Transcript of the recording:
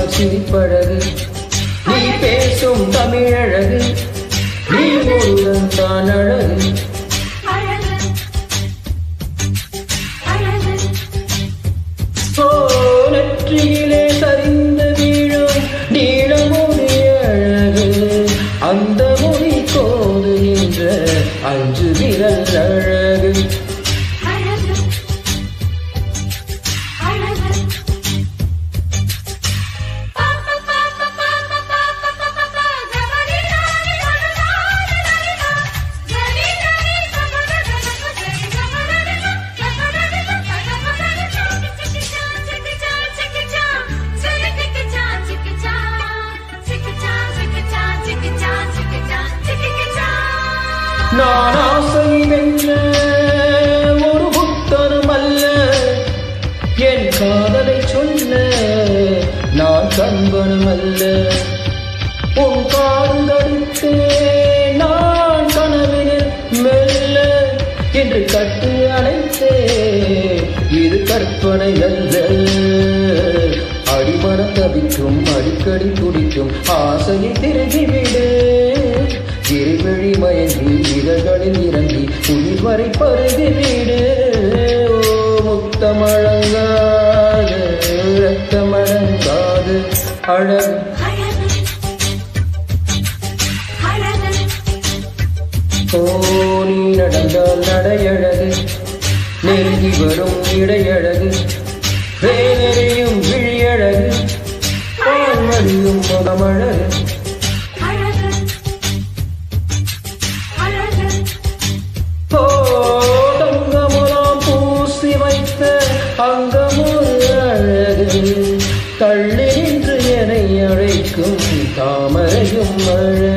சிரிப்பழகு நீ பேசும் தமிழழகு நீ ஒருவன் தான் அழகு ஓ நெற்றியிலே சரிந்து வீழும் நீளமொழி அழகு அந்த மொழி கோதுகின்ற அஞ்சு விரல் அழகு நான் ஆசை வென்ற ஒரு புத்தனும் அல்ல என் காதலை சொல்ல நான் கண்பனும் அல்ல உன் காதலித்து நான் கனவினில் மெல்ல என்று கட்டு அணைத்தே இது கற்பனை அல்ல அடிமனம் தவிக்கும் அடிக்கடி துடிக்கும் ஆசையை திருகிவிடு இருவழி மயங்கி இதழ்களில் இறங்கி உயிர் வரை பருகிவிடு ஓ முத்தமழங்காது ரத்தமழங்காது அழகு ஓ நீ நடந்தால் நடையழகு நெருங்கி வரும் இடையழகு வேலெறியும் விழியழகு பால்வழியும் முகமழகு ஓ தங்கமுலாம் பூசி வைத்த அங்கமொரு அழகு தள்ளி நின்று என்னை அழைக்கும் தாமரையும் அழகு